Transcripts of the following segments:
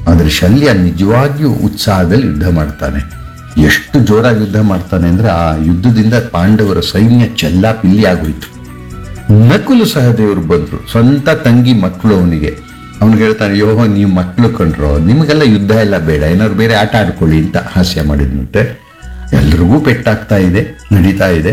ಆದರೆ ಶಲ್ಯ ನಿಜವಾಗಿಯೂ ಉತ್ಸಾಹದಲ್ಲಿ ಯುದ್ಧ ಮಾಡ್ತಾನೆ ಎಷ್ಟು ಜೋರಾಗಿ ಯುದ್ಧ ಮಾಡ್ತಾನೆ ಅಂದ್ರೆ ಆ ಯುದ್ಧದಿಂದ ಪಾಂಡವರ ಸೈನ್ಯ ಚೆಲ್ಲಾಪಿಲ್ಲಿ ಆಗೋಯ್ತು ನಕುಲು ಸಹದೇವರು ಬಂದ್ರು ಸ್ವಂತ ತಂಗಿ ಮಕ್ಕಳು ಅವನಿಗೆ ಅವ್ನಿಗೆ ಹೇಳ್ತಾನೆ ಯೋಹೋ ನೀವು ಮಕ್ಕಳು ಕಂಡ್ರೋ ನಿಮಗೆಲ್ಲ ಯುದ್ಧ ಎಲ್ಲ ಬೇಡ ಏನಾದ್ರು ಬೇರೆ ಆಟ ಆಡ್ಕೊಳ್ಳಿ ಅಂತ ಹಾಸ್ಯ ಮಾಡಿದ್ನಂತೆ ಎಲ್ರಿಗೂ ಪೆಟ್ಟಾಗ್ತಾ ಇದೆ ನಡೀತಾ ಇದೆ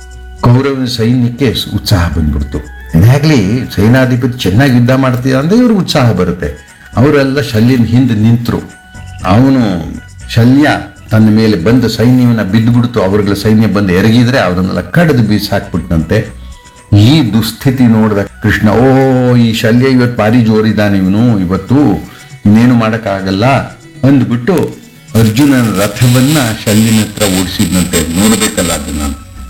ಕೌರವನ ಸೈನ್ಯಕ್ಕೆ ಸ್- ಉತ್ಸಾಹ ಬಂದ್ಬಿಡ್ತು ಏನಾಗ್ಲಿ ಸೇನಾಧಿಪತಿ ಚೆನ್ನಾಗಿ ಯುದ್ಧ ಮಾಡ್ತೀಯ ಅಂದ್ರೆ ಇವ್ರಿಗೆ ಉತ್ಸಾಹ ಬರುತ್ತೆ ಅವರೆಲ್ಲ ಶಲ್ಯನ ಹಿಂದೆ ನಿಂತರು ಅವನು ಶಲ್ಯ ತನ್ನ ಮೇಲೆ ಬಂದ ಸೈನ್ಯವನ್ನ ಬಿದ್ದುಬಿಡ್ತು ಅವ್ರಗಳ ಸೈನ್ಯ ಬಂದು ಎರಗಿದ್ರೆ ಅವರನ್ನೆಲ್ಲ ಕಡಿದು ಬೀಸಿ ಹಾಕ್ಬಿಟ್ನಂತೆ ಈ ದುಸ್ಥಿತಿ ನೋಡಿದ ಕೃಷ್ಣ ಓ ಈ ಶಲ್ಯ ಇವತ್ತು ಭಾರಿ ಜೋರಿದ್ದಾನೆ ಇವನು ಇವತ್ತು ಇನ್ನೇನು ಮಾಡೋಕ್ಕಾಗಲ್ಲ ಅಂದ್ಬಿಟ್ಟು ಅರ್ಜುನನ ರಥವನ್ನ ಶಲ್ಯನ ಹತ್ರ ಓಡಿಸಿದ್ನಂತೆ ನೋಡ್ಬೇಕಲ್ಲ ಅದನ್ನ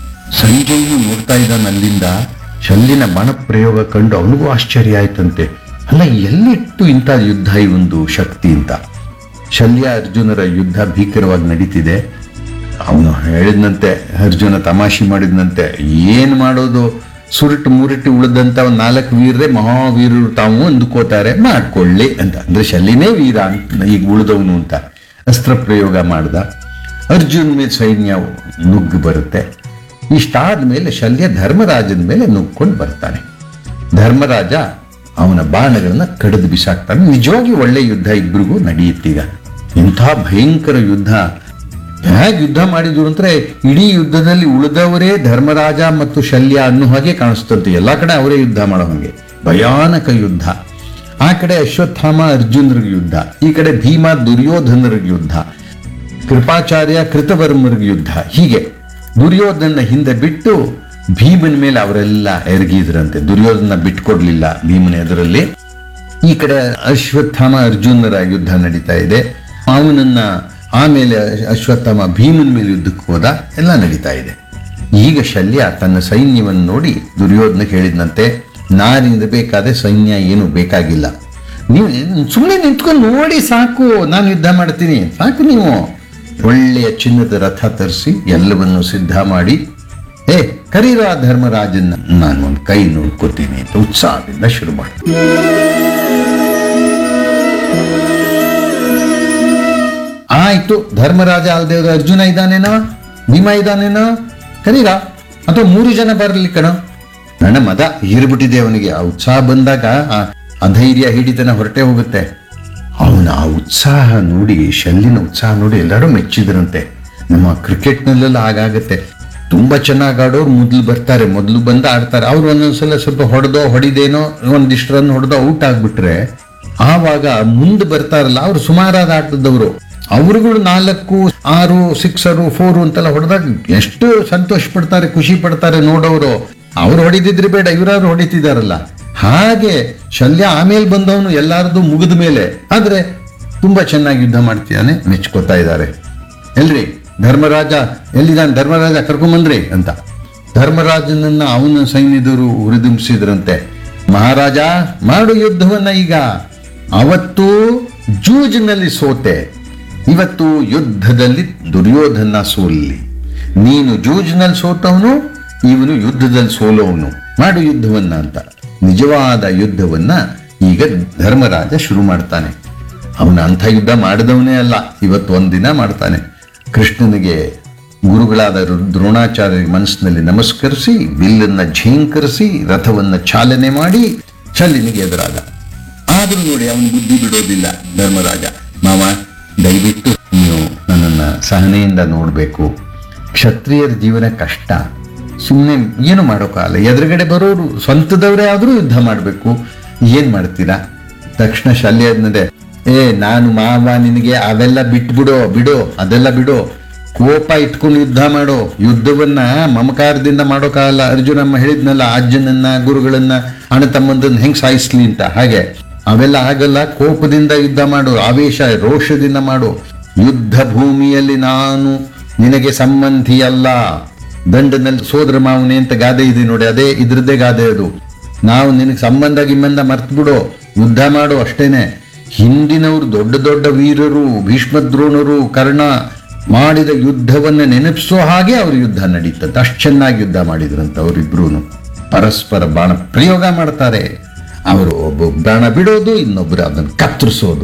ಸಂಜೆಯು ನೋಡ್ತಾ ಇದ್ದಾನೆ ಅಲ್ಲಿಂದ ಶಲ್ಯನ ಬಾಣ ಪ್ರಯೋಗ ಕಂಡು ಅವನಿಗೂ ಆಶ್ಚರ್ಯ ಆಯ್ತಂತೆ ಅಲ್ಲ ಎಲ್ಲಿಟ್ಟು ಇಂಥ ಯುದ್ಧ ಇವೊಂದು ಶಕ್ತಿ ಅಂತ ಶಲ್ಯ ಅರ್ಜುನರ ಯುದ್ಧ ಭೀಕರವಾಗಿ ನಡೀತಿದೆ ಅವನು ಹೇಳಿದ್ನಂತೆ ಅರ್ಜುನ ತಮಾಷೆ ಮಾಡಿದ್ನಂತೆ ಏನ್ ಮಾಡೋದು ಸುರುಟು ಮುರುಟಿ ಉಳಿದಂತ ಒಂದ್ ನಾಲ್ಕು ವೀರರೇ ಮಹಾವೀರರು ತಾವು ಅಂದುಕೋತಾರೆ ಮಾಡ್ಕೊಳ್ಳಿ ಅಂತ ಅಂದ್ರೆ ಶಲ್ಯನೇ ವೀರ ಅಂತ ಈಗ ಉಳಿದವನು ಅಂತ ಅಸ್ತ್ರ ಪ್ರಯೋಗ ಮಾಡ್ದ ಅರ್ಜುನ್ ಮೇಲೆ ಸೈನ್ಯ ನುಗ್ಗು ಬರುತ್ತೆ ಇಷ್ಟಾದ ಮೇಲೆ ಶಲ್ಯ ಧರ್ಮರಾಜನ ಮೇಲೆ ನುಗ್ಕೊಂಡು ಬರ್ತಾನೆ ಧರ್ಮರಾಜ ಅವನ ಬಾಣಗಳನ್ನ ಕಡಿದು ಬಿಸಾಕ್ತಾನೆ ನಿಜವಾಗಿ ಒಳ್ಳೆ ಯುದ್ಧ ಇಬ್ಬರಿಗೂ ನಡೆಯುತ್ತೀಗ ಇಂಥ ಭಯಂಕರ ಯುದ್ಧ ಹೇಗೆ ಯುದ್ಧ ಮಾಡಿದ್ರು ಅಂದ್ರೆ ಇಡೀ ಯುದ್ಧದಲ್ಲಿ ಉಳಿದವರೇ ಧರ್ಮರಾಜ ಮತ್ತು ಶಲ್ಯ ಅನ್ನೋ ಹಾಗೆ ಕಾಣಿಸ್ತಂತೆ ಎಲ್ಲಾ ಕಡೆ ಅವರೇ ಯುದ್ಧ ಮಾಡೋ ಹಾಗೆ ಭಯಾನಕ ಯುದ್ಧ ಆ ಕಡೆ ಅಶ್ವತ್ಥಾಮ ಅರ್ಜುನರಿಗೆ ಯುದ್ಧ ಈ ಕಡೆ ಭೀಮ ದುರ್ಯೋಧನರಿಗೆ ಯುದ್ಧ ಕೃಪಾಚಾರ್ಯ ಕೃತವರ್ಮರಿಗೆ ಯುದ್ಧ ಹೀಗೆ ದುರ್ಯೋಧನ ಹಿಂದೆ ಬಿಟ್ಟು ಭೀಮನ ಮೇಲೆ ಅವರೆಲ್ಲ ಎರಗಿದ್ರಂತೆ ದುರ್ಯೋಧನ ಬಿಟ್ಕೊಡ್ಲಿಲ್ಲ ಭೀಮನ ಎದುರಲ್ಲಿ ಈ ಕಡೆ ಅಶ್ವತ್ಥಾಮ ಅರ್ಜುನರ ಯುದ್ಧ ನಡೀತಾ ಇದೆ ಅವನನ್ನ ಆಮೇಲೆ ಅಶ್ವತ್ಥಾಮ ಭೀಮನ ಮೇಲೆ ಯುದ್ಧಕ್ಕೆ ಹೋದ ಎಲ್ಲ ನಡೀತಾ ಇದೆ ಈಗ ಶಲ್ಯ ತನ್ನ ಸೈನ್ಯವನ್ನು ನೋಡಿ ದುರ್ಯೋಧನ ಹೇಳಿದ್ನಂತೆ ನಾರಿಂದ ಬೇಕಾದ್ರೆ ಸೈನ್ಯ ಏನು ಬೇಕಾಗಿಲ್ಲ ನೀವು ಸುಮ್ಮನೆ ನಿಂತ್ಕೊಂಡು ನೋಡಿ ಸಾಕು ನಾನು ಯುದ್ಧ ಮಾಡ್ತೀನಿ ಸಾಕು ನೀವು ಒಳ್ಳೆಯ ಚಿನ್ನದ ರಥ ತರಿಸಿ ಎಲ್ಲವನ್ನು ಸಿದ್ಧ ಮಾಡಿ ಏ ಕರೀರ ಆ ಧರ್ಮರಾಜನ್ನ ನಾನು ಒಂದು ಕೈ ನೋಡ್ಕೋತೀನಿ ಅಂತ ಉತ್ಸಾಹದಿಂದ ಶುರು ಮಾಡಿ ಆಯ್ತು ಧರ್ಮರಾಜ ಅಲ್ದೇ ಹೋದ್ರೆ ಅರ್ಜುನ ಇದ್ದಾನೇನೋ ಭೀಮ ಇದ್ದಾನೇನೋ ಕರೀರ ಅಥವಾ ಮೂರು ಜನ ಬರಲಿ ಕಣ ನನ್ನ ಮದ ಹೀರ್ಬಿಟ್ಟಿದೆ ಅವನಿಗೆ ಆ ಉತ್ಸಾಹ ಬಂದಾಗ ಆ ಅಧೈರ್ಯ ಹಿಡಿತನ ಹೊರಟೆ ಹೋಗುತ್ತೆ ಅವನ ಆ ಉತ್ಸಾಹ ನೋಡಿ ಶಲ್ಲಿನ ಉತ್ಸಾಹ ನೋಡಿ ಎಲ್ಲರೂ ಮೆಚ್ಚಿದ್ರಂತೆ ನಮ್ಮ ಕ್ರಿಕೆಟ್ನಲ್ಲೆಲ್ಲ ಹಾಗಾಗತ್ತೆ ತುಂಬಾ ಚೆನ್ನಾಗಿ ಆಡೋರು ಮೊದಲು ಬರ್ತಾರೆ ಮೊದಲು ಬಂದು ಆಡ್ತಾರೆ ಅವ್ರು ಒಂದೊಂದ್ಸಲ ಸ್ವಲ್ಪ ಹೊಡೆದೋ ಹೊಡಿದೇನೋ ಒಂದಿಷ್ಟು ರನ್ ಹೊಡೆದೋ ಔಟ್ ಆಗ್ಬಿಟ್ರೆ ಆವಾಗ ಮುಂದೆ ಬರ್ತಾರಲ್ಲ ಅವ್ರು ಸುಮಾರಾದ ಆಟದವರು ಅವರುಗಳು ನಾಲ್ಕು ಆರು ಸಿಕ್ಸರು ಫೋರು ಅಂತೆಲ್ಲ ಹೊಡೆದಾಗ ಎಷ್ಟು ಸಂತೋಷ ಪಡ್ತಾರೆ ಖುಷಿ ಪಡ್ತಾರೆ ನೋಡೋರು ಅವ್ರು ಹೊಡಿದಿದ್ರೆ ಬೇಡ ಇವರಾದ್ರು ಹೊಡಿತಿದಾರಲ್ಲ ಹಾಗೆ ಶಲ್ಯ ಆಮೇಲೆ ಬಂದವನು ಎಲ್ಲಾರದು ಮುಗಿದ ಮೇಲೆ ಆದ್ರೆ ತುಂಬಾ ಚೆನ್ನಾಗಿ ಯುದ್ಧ ಮಾಡ್ತಿದ್ದಾನೆ ಮೆಚ್ಕೋತಾ ಇದ್ದಾರೆ ಎಲ್ರಿ ಧರ್ಮರಾಜ ಎಲ್ಲಿದ್ದಾನೆ ಧರ್ಮರಾಜ ಕರ್ಕೊಂಬಂದ್ರಿ ಅಂತ ಧರ್ಮರಾಜನನ್ನ ಅವನ ಸೈನ್ಯದವರು ಹುರಿದುಂಬಿಸಿದ್ರಂತೆ ಮಹಾರಾಜ ಮಾಡು ಯುದ್ಧವನ್ನ ಈಗ ಅವತ್ತು ಜೂಜಿನಲ್ಲಿ ಸೋತೆ ಇವತ್ತು ಯುದ್ಧದಲ್ಲಿ ದುರ್ಯೋಧನ ಸೋಲ್ಲಿ ನೀನು ಜೂಜಿನಲ್ಲಿ ಸೋತವನು ಇವನು ಯುದ್ಧದಲ್ಲಿ ಸೋಲೋವನು ಮಾಡು ಯುದ್ಧವನ್ನ ಅಂತ ನಿಜವಾದ ಯುದ್ಧವನ್ನ ಈಗ ಧರ್ಮರಾಜ ಶುರು ಮಾಡ್ತಾನೆ ಅವನ ಅಂಥ ಯುದ್ಧ ಮಾಡಿದವನೇ ಅಲ್ಲ ಇವತ್ತು ಒಂದಿನ ಮಾಡ್ತಾನೆ ಕೃಷ್ಣನಿಗೆ ಗುರುಗಳಾದ ರು- ದ್ರೋಣಾಚಾರ್ಯ ಮನಸ್ಸಿನಲ್ಲಿ ನಮಸ್ಕರಿಸಿ ಬಿಲ್ಲನ್ನ ಝೇಂಕರಿಸಿ ರಥವನ್ನ ಚಾಲನೆ ಮಾಡಿ ಶಲ್ಲಿನಿಗೆ ಎದುರಾದ ಆದ್ರೂ ನೋಡಿ ಅವನು ಬುದ್ಧಿ ಬಿಡೋದಿಲ್ಲ ಧರ್ಮರಾಜ ಮಾವ ದಯವಿಟ್ಟು ನೀವು ನನ್ನನ್ನ ಸಹನೆಯಿಂದ ನೋಡಬೇಕು ಕ್ಷತ್ರಿಯರ ಜೀವನ ಕಷ್ಟ ಸುಮ್ಮನೆ ಏನು ಮಾಡೋಕ್ಕಾಗಲ್ಲ ಎದುರುಗಡೆ ಬರೋರು ಸ್ವಂತದವರೇ ಆದರೂ ಯುದ್ಧ ಮಾಡಬೇಕು ಏನ್ ಮಾಡ್ತೀರಾ ತಕ್ಷಣ ಶಲ್ಯ ಅನ್ನದೆ ಏ ನಾನು ಮಾವ ನಿನಗೆ ಅವೆಲ್ಲ ಬಿಟ್ಬಿಡೋ ಬಿಡೋ ಅದೆಲ್ಲ ಬಿಡೋ ಕೋಪ ಇಟ್ಕೊಂಡು ಯುದ್ಧ ಮಾಡೋ ಯುದ್ಧವನ್ನ ಮಮಕಾರದಿಂದ ಮಾಡೋಕ್ಕಾಗಲ್ಲ ಅರ್ಜುನಮ್ಮ ಹೇಳಿದ್ನಲ್ಲ ಅಜ್ಜನನ್ನ ಗುರುಗಳನ್ನ ಅಣ್ಣ ತಮ್ಮಂದನ್ನ ಹೆಂಗ್ ಸಾಯಿಸ್ಲಿ ಅಂತ ಹಾಗೆ ಅವೆಲ್ಲ ಆಗಲ್ಲ ಕೋಪದಿಂದ ಯುದ್ಧ ಮಾಡು ಆವೇಶ ರೋಷದಿಂದ ಮಾಡು ಯುದ್ಧ ಭೂಮಿಯಲ್ಲಿ ನಾನು ನಿನಗೆ ಸಂಬಂಧಿ ಅಲ್ಲ ದಂಡನಲ್ಲಿ ಸೋದರ ಮಾವನೆ ಅಂತ ಗಾದೆ ಇದೆ ನೋಡಿ ಅದೇ ಇದ್ರದ್ದೇ ಗಾದೆ ಅದು ನಾವು ನಿನಗೆ ಸಂಬಂಧ ಗಿಂಬಂಧ ಮರ್ತು ಬಿಡು ಯುದ್ಧ ಮಾಡು ಅಷ್ಟೇನೆ ಹಿಂದಿನವರು ದೊಡ್ಡ ದೊಡ್ಡ ವೀರರು ಭೀಷ್ಮದ್ರೋಣರು ಕರ್ಣ ಮಾಡಿದ ಯುದ್ಧವನ್ನ ನೆನಪಿಸೋ ಹಾಗೆ ಅವ್ರ ಯುದ್ಧ ನಡೀತಂತೆ ಅಷ್ಟು ಚೆನ್ನಾಗಿ ಯುದ್ಧ ಮಾಡಿದ್ರಂತ ಅವರಿಬ್ರು ಪರಸ್ಪರ ಬಾಣ ಪ್ರಯೋಗ ಮಾಡ್ತಾರೆ ಅವರು ಒಬ್ಬ ಬಾಣ ಬಿಡೋದು ಇನ್ನೊಬ್ಬರು ಅದನ್ನು ಕತ್ತರಿಸೋದು